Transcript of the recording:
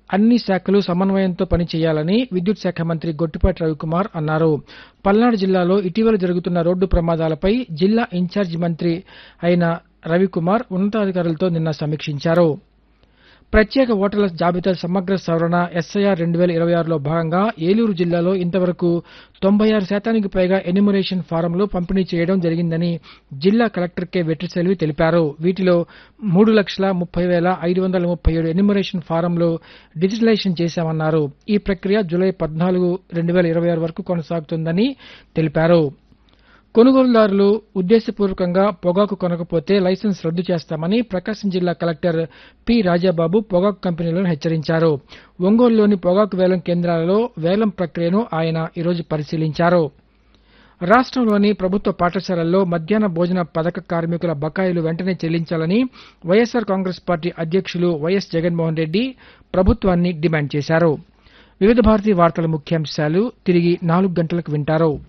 అన్ని శాఖలు సమన్వయంతో పనిచేయాలని విద్యుత్ శాఖ మంత్రి గొట్టిపాటి రవికుమార్ అన్నారు పల్నాడు జిల్లాలో ఇటీవల జరుగుతున్న రోడ్డు ప్రమాదాలపై జిల్లా ఇన్ఛార్జి మంత్రి అయిన రవికుమార్ ఉన్నతాధికారులతో నిన్న సమీక్షించారు ప్రత్యేక ఓటర్ల జాబితా సమగ్ర సవరణ ఎస్ఐఆర్ రెండు వేల ఇరవై ఆరులో భాగంగా ఏలూరు జిల్లాలో ఇంతవరకు తొంభై ఆరు శాతానికి పైగా ఎన్యుమరేషన్ ఫారంలు పంపిణీ చేయడం జరిగిందని జిల్లా కలెక్టర్ కె వెట్రిసెల్వి తెలిపారు వీటిలో మూడు లక్షల ముప్పై వేల ఐదు వందల ముప్పై ఏడు ఎన్యుమరేషన్ ఫారంలు డిజిటలైజేషన్ చేశామన్నారు ఈ ప్రక్రియ జూలై పద్నాలుగు రెండు వేల ఇరవై ఆరు వరకు కొనసాగుతుందని తెలిపారు కొనుగోలుదారులు ఉద్దేశపూర్వకంగా పొగాకు కొనకపోతే లైసెన్స్ రద్దు చేస్తామని ప్రకాశం జిల్లా కలెక్టర్ పి రాజాబాబు పొగాకు కంపెనీలను హెచ్చరించారు ఒంగోలులోని పొగాకు వేలం కేంద్రాలలో వేలం ప్రక్రియను ఆయన ఈరోజు పరిశీలించారు రాష్ట్రంలోని ప్రభుత్వ పాఠశాలల్లో మధ్యాహ్న భోజన పథక కార్మికుల బకాయిలు వెంటనే చెల్లించాలని వైఎస్సార్ కాంగ్రెస్ పార్టీ అధ్యక్షులు వైఎస్ జగన్మోహన్ రెడ్డి ప్రభుత్వాన్ని డిమాండ్ చేశారు వివిధ భారతి వార్తల ముఖ్యాంశాలు తిరిగి నాలుగు గంటలకు వింటారు